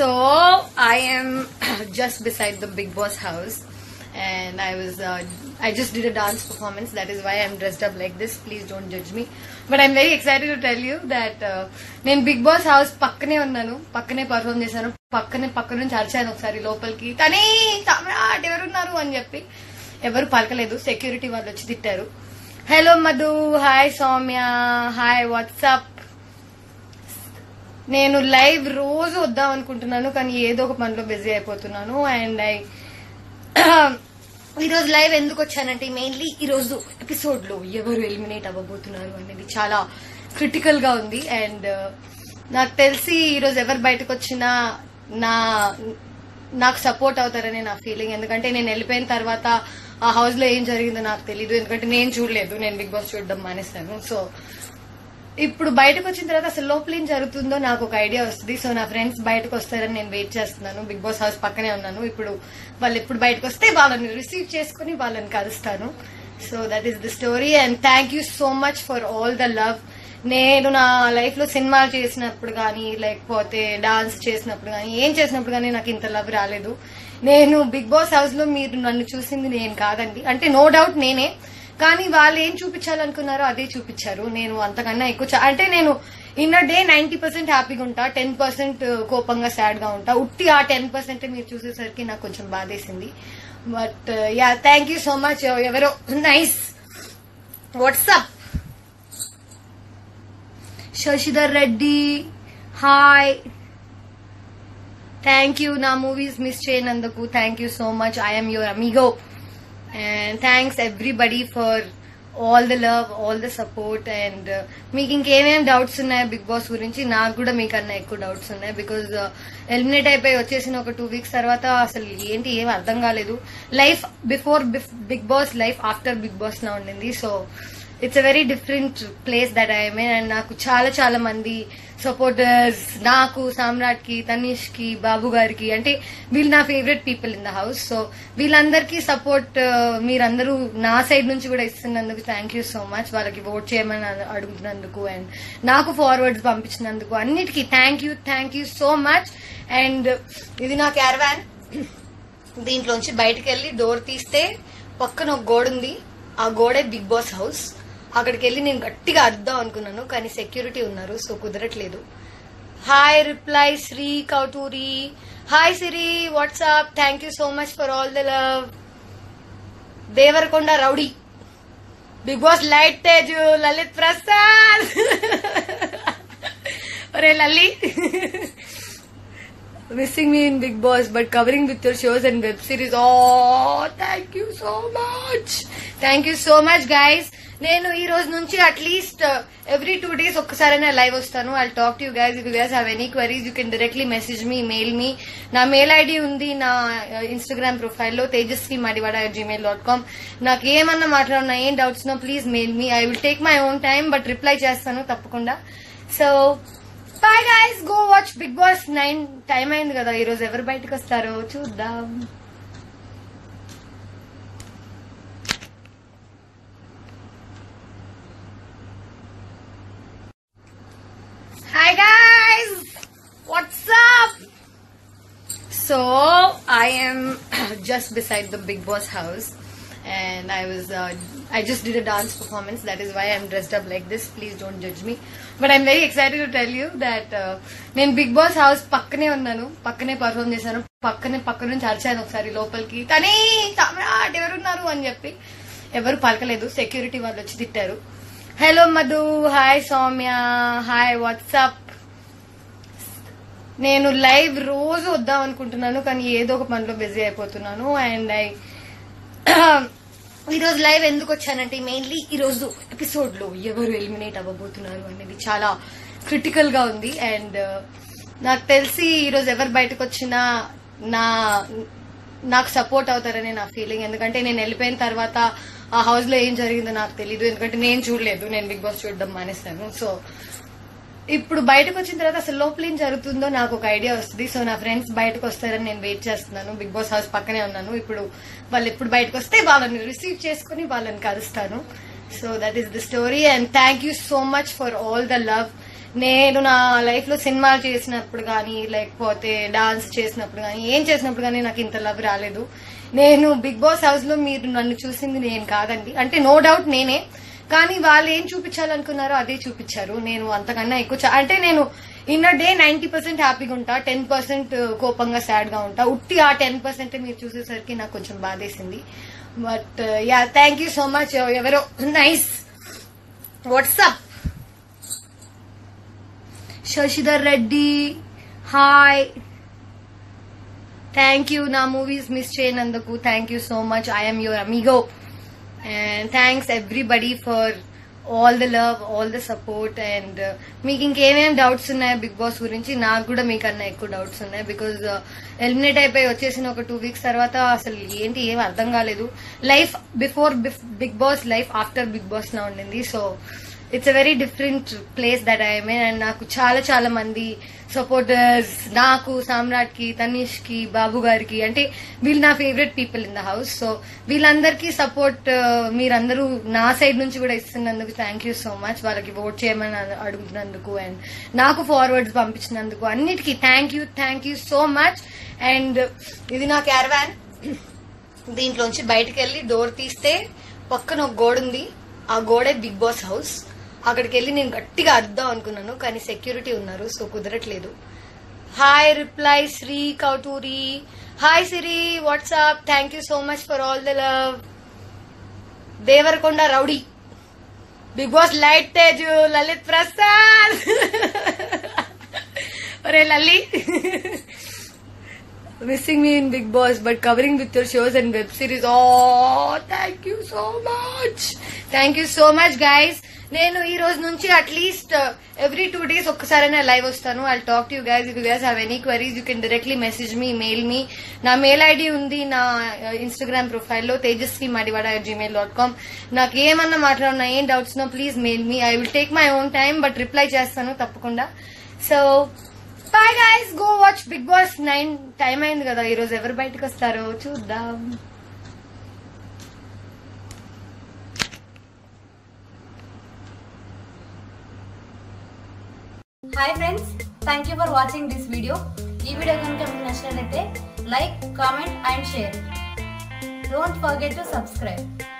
So I am just beside the Big Boss house, and I was uh, I just did a dance performance. That is why I'm dressed up like this. Please don't judge me. But I'm very excited to tell you that uh, నేను big boss house పక్కనే ఉన్నాను పక్కనే perform చేశాను పక్కనే పక్క నుంచి అరిచాను ఒకసారి లోపలికి కానీ సమ్రాట్ ఎవరున్నారు అని చెప్పి ఎవరు పలకలేదు సెక్యూరిటీ వాళ్ళు వచ్చి తిట్టారు hello Madhu hi Soumya hi what's up నేను లైవ్ రోజు వద్దాం అనుకుంటున్నాను కానీ ఏదో ఒక పనిలో బిజీ అయిపోతున్నాను అండ్ ఐ ఈరోజు లైవ్ ఎందుకు వచ్చానంటే మెయిన్లీ ఈరోజు ఎపిసోడ్ లో ఎవరు ఎలిమినేట్ అవ్వబోతున్నారు అనేది చాలా క్రిటికల్ గా ఉంది అండ్ నాకు తెలిసి ఈరోజు ఎవరు బయటకు వచ్చినా నా నాకు సపోర్ట్ అవుతారని నా ఫీలింగ్ ఎందుకంటే నేను వెళ్ళిపోయిన తర్వాత ఆ హౌస్ లో ఏం జరిగిందో నాకు తెలియదు ఎందుకంటే నేను చూడలేదు నేను బిగ్ బాస్ చూడడం మానేస్తాను సో ఇప్పుడు బయటకు వచ్చిన తర్వాత అసలు లోపల ఏం జరుగుతుందో నాకు ఒక ఐడియా వస్తుంది సో నా ఫ్రెండ్స్ బయటకు వస్తారని నేను వెయిట్ చేస్తున్నాను బిగ్ బాస్ హౌస్ పక్కనే ఉన్నాను ఇప్పుడు వాళ్ళు ఎప్పుడు బయటకు వస్తే వాళ్ళని రిసీవ్ చేసుకుని వాళ్ళని కలుస్తాను so that is the story and thank you so much for all the love నేను నా లైఫ్ లో సినిమాలు చేసినప్పుడు కానీ లేకపోతే డాన్స్ చేసినప్పుడు కానీ ఏం చేసినప్పుడు కానీ నాకు ఇంత లవ్ రాలేదు నేను బిగ్ బాస్ హౌస్ లో మీరు నన్ను చూసింది నేను కాదండి అంటే నో డౌట్ నేనే కానీ వాళ్ళు ఏం చూపించాలనుకున్నారో అదే చూపించారు నేను అంతకన్నా ఎక్కువ చా- అంటే నేను ఇన్ డే నైన్టీ పర్సెంట్ హ్యాపీగా ఉంటా టెన్ పర్సెంట్ కోపంగా సాడ్ గా ఉంటా ఉట్టి ఆ టెన్ పర్సెంట్ మీరు చూసేసరికి నాకు కొంచెం బాధేసింది but ya thank you so much ఎవరో nice what's up Shashidhar Reddy hi thank you నా మూవీస్ మిస్ చేయనందుకు thank you so much I'm your amigo and thanks everybody for all the love all the support and మీకు ఇంకేమేం doubts ఉన్నాయి big boss గురించి నాకు కూడా మీకన్నా ఎక్కువ డౌట్స్ ఉన్నాయి బికాజ్ ఎలిమినేట్ అయిపోయి వచ్చేసిన ఒక టూ వీక్స్ తర్వాత అసలు ఏంటి ఏం అర్థం కాలేదు life before big boss life after big boss లా ఉండింది so it's a very different place that I mean and నాకు చాలా చాలా మంది సపోర్టర్స్ నాకు సామ్రాట్ కి తనీష్ కి బాబు గారికి అంటే వీళ్ళు నా favourite people in the house so వీళ్ళందరికీ సపోర్ట్ మీరందరూ నా సైడ్ నుంచి కూడా ఇస్తున్నందుకు థ్యాంక్ యూ సో మచ్ వాళ్ళకి ఓట్ చేయమని అడు- అడుగుతున్నందుకు అండ్ నాకు ఫార్వర్డ్స్ పంపించినందుకు అన్నిటికీ thank you thank you so much and ఇది నా క్యారవాన్ దీంట్లోంచి బయటకు వెళ్ళి డోర్ తీస్తే పక్కన ఒక గోడ ఉంది ఆ గోడే బిగ్ బాస్ హౌస్ అక్కడికి వెళ్ళి నేను గట్టిగా అద్దాం అనుకున్నాను కానీ సెక్యూరిటీ ఉన్నారు సో కుదరట్లేదు hi reply Shri Kouturi hi Siri what's up thank you so much for all the love Devarakonda rowdy big boss light Tej Lalit Prasad ఒరే Lalli missing me in big boss but covering with your shows and web series oh thank you so much thank you so much guys నేను ఈ రోజు నుంచి at least every two days ఒక్కసారైనా live వస్తాను I talk to you guys if you guys have any queries you can directly message me mail me నా mail ID ఉంది నా Instagram ప్రొఫైల్లో Tejaswi Madivada Gmail dot com నాకు ఏమన్నా మాట్లాడినా ఏం doubts no please mail me I will take my own time but reply చేస్తాను తప్పకుండా so bye guys go watch big boss nine time అయింది కదా ఈ రోజు ఎవరు బయటకు వస్తారో చూద్దాం hi guys what's up so I am just beside the Big Boss house and I was uh, I just did a dance performance that is why I'm dressed up like this please don't judge me but I'm very excited to tell you that uh, నేను big boss house పక్కనే ఉన్నాను పక్కనే perform చేశాను పక్కనే పక్క నుంచి అరిచాను ఒకసారి లోపలికి కానీ సమ్రాట్ ఎవరున్నారు అని చెప్పి ఎవరు పలకలేదు సెక్యూరిటీ వాళ్ళు వచ్చి తిట్టారు hello Madhu hi Soumya hi what's up నేను లైవ్ రోజు వద్దాం అనుకుంటున్నాను కానీ ఏదో ఒక పనిలో బిజీ అయిపోతున్నాను అండ్ ఐ ఈరోజు లైవ్ ఎందుకు వచ్చానంటే మెయిన్లీ ఈరోజు ఎపిసోడ్ లో ఎవరు ఎలిమినేట్ అవ్వబోతున్నారు అనేది చాలా క్రిటికల్ గా ఉంది అండ్ నాకు తెలిసి ఈరోజు ఎవరు బయటకు వచ్చినా నా నాకు సపోర్ట్ అవుతారని నా ఫీలింగ్ ఎందుకంటే నేను వెళ్ళిపోయిన తర్వాత ఆ హౌస్ లో ఏం జరిగిందో నాకు తెలియదు ఎందుకంటే నేను చూడలేదు నేను బిగ్ బాస్ చూడడం మానేస్తాను సో ఇప్పుడు బయటకు వచ్చిన తర్వాత అసలు లోపల ఏం జరుగుతుందో నాకు ఒక ఐడియా వస్తుంది సో నా ఫ్రెండ్స్ బయటకు వస్తారని నేను వెయిట్ చేస్తున్నాను బిగ్ బాస్ హౌస్ పక్కనే ఉన్నాను ఇప్పుడు వాళ్ళు ఎప్పుడు బయటకు వస్తే వాళ్ళని రిసీవ్ చేసుకుని వాళ్ళని కలుస్తాను so that is the story and thank you so much for all the love నేను నా లైఫ్ లో సినిమాలు చేసినప్పుడు కానీ లేకపోతే డాన్స్ చేసినప్పుడు కానీ ఏం చేసినప్పుడు కానీ నాకు ఇంత లవ్ రాలేదు నేను బిగ్ బాస్ హౌస్ లో మీరు నన్ను చూసింది నేను కాదండి అంటే నో డౌట్ నేనే కానీ వాళ్ళు ఏం చూపించాలనుకున్నారో అదే చూపించారు నేను అంతకన్నా ఎక్కువ చా- అంటే నేను ఇన్ డే నైన్టీ పర్సెంట్ హ్యాపీగా ఉంటా టెన్ పర్సెంట్ కోపంగా సాడ్ గా ఉంటా ఉట్టి ఆ టెన్ పర్సెంట్ మీరు చూసేసరికి నాకు కొంచెం బాధేసింది but ya thank you so much ఎవరో nice what's up Shashidhar Reddy hi thank you నా మూవీస్ మిస్ చేయనందుకు thank you so much I'm your amigo and thanks everybody for all the love all the support and మీకు ఇంకేమేం doubts ఉన్నాయి big boss గురించి నాకు కూడా మీకన్నా ఎక్కువ డౌట్స్ ఉన్నాయి బికాజ్ ఎలిమినేట్ అయిపోయి వచ్చేసిన ఒక టూ వీక్స్ తర్వాత అసలు ఏంటి ఏం అర్థం కాలేదు life before big boss life after big boss లా ఉండింది so it's a very different place that I mean and నాకు చాలా చాలా మంది సపోర్టర్స్ నాకు సామ్రాట్ కి తనీష్ కి బాబు గారికి అంటే వీళ్ళు నా favourite people in the house so వీళ్ళందరికీ సపోర్ట్ మీరందరూ నా సైడ్ నుంచి కూడా ఇస్తున్నందుకు థ్యాంక్ యూ సో మచ్ వాళ్ళకి ఓట్ చేయమని అడు- అడుగుతున్నందుకు అండ్ నాకు ఫార్వర్డ్స్ పంపించినందుకు అన్నిటికీ thank you thank you so much and ఇది నా క్యారవాన్ దీంట్లోంచి బయటకు వెళ్ళి డోర్ తీస్తే పక్కన ఒక గోడ ఉంది ఆ గోడే బిగ్ బాస్ హౌస్ అక్కడికి వెళ్ళి నేను గట్టిగా అర్థం అనుకున్నాను కానీ సెక్యూరిటీ ఉన్నారు సో కుదరట్లేదు hi reply Shri Kouturi hi Siri what's up thank you so much for all the love Devarakonda rowdy big boss light Teju Lalit Prasad ఒరే Lalli missing me in big boss but covering with your shows and web series oh thank you so much thank you so much guys నేను ఈ రోజు నుంచి at least every two days ఒక్కసారైనా live వస్తాను I talk to you guys if you guys have any queries you can directly message me mail me నా mail ID ఉంది నా Instagram ప్రొఫైల్లో Tejaswi Madivada Gmail dot com నాకు ఏమన్నా మాట్లాడినా ఏం doubts no please mail me I will take my own time but reply చేస్తాను తప్పకుండా so bye guys go watch big boss nine time అయింది కదా ఈ రోజు ఎవరు బయటకు వస్తారో చూద్దాం hi friends thank you for watching this video ఈ వీడియో కనుక మీకు నచ్చినట్లయితే like comment and share don't forget to subscribe